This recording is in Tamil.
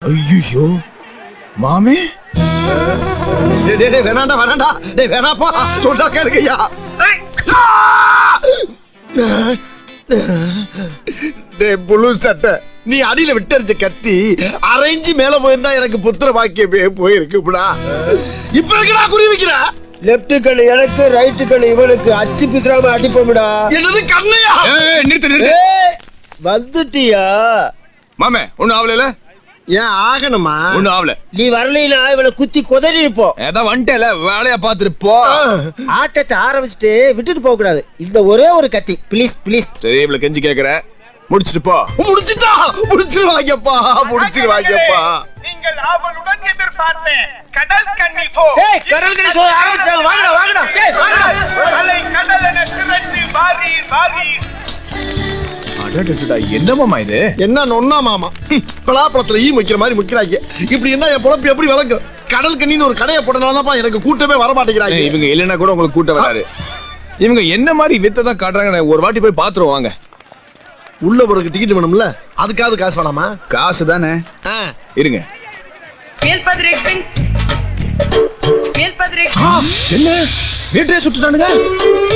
ஐயோ மாமே டேய், டேய், டேய், வேணாண்டா வேணாண்டா டேய் வேணாப்பா சொல்றா கேளுங்கய்யா ஏய், ஆ! டேய் புழு சட்டை நீ அடியில விட்டறிஞ்ச கத்தி அரைஞ்சு மேல போயிருந்தா எனக்கு புத்திர பாக்கியமே போயிருக்குடா இப்ப இருக்கடா குறி வைக்கிற லெப்ட் கண்ணு எனக்கு ரைட் கண்ணு இவனுக்கு அச்சு பிசுறாம அடிப்போம்டா என்னது கண்ணையா ஏய், நிறுத்து நிறுத்து ஏய், வந்துட்டியா மாமே ஒண்ணும் ஆவல ஏன் ஆகணுமா ஒண்ணும் ஆவல நீ வரலைன்னா இவனை குத்தி குதறி இருப்போம் ஏதாவது வந்துட்டேல வேலையா பாத்துட்டு போ ஆட்டத்தை ஆரம்பிச்சுட்டு விட்டுட்டு போக கூடாது இந்த ஒரே ஒரு கத்தி ப்ளீஸ் ப்ளீஸ் சரி இவ்வளவு கெஞ்சி கேக்குற முடிச்சிட்டு போ முடிச்சுட்டா முடிச்சிருவாங்கப்பா முடிச்சிருவாங்கப்பா நீங்கள் ஆவலுடன் எதிர்பார்த்த கடல் கன்னி போ ஏய் கடல் கறி சோறு ஆரம்பிச்சாங்க வாங்கடா வாங்கடா ஏய் வாங்கடா அலை கடலென திரண்டு வாரி வாரி அடடடடா, என்ன மாமா இது என்ன நொன்னா மாமா ஹம், பலாப்பழத்துல ஈ முக்கிற மாதிரி முக்கிறாங்க இப்படி என்ன என் பொழப்பு எப்படி விளங்கும் கடல் கண்ணின்னு ஒரு கடையை போட்டனாலதான்ப்பா எனக்கு கூட்டமே வர ஏய், மாட்டேங்கிறாங்க இவங்க இல்லைன்னா கூட உங்களுக்கு கூட்ட வராது இவங்க என்ன மாதிரி வித்தை தான் காட்டுறாங்க நான் ஒரு வாட்டி போய் பாத்துருவோம் வாங்க உள்ள போறதுக்கு டிக்கெட் வேணும்ல அதுக்காவது காசு வேணாமா காசு தானே ஆ. இருங்க மேல்பதிரெக்பின் மேல்பதிரெக் என்ன வீட்டையே சுட்டுட்டானுங்க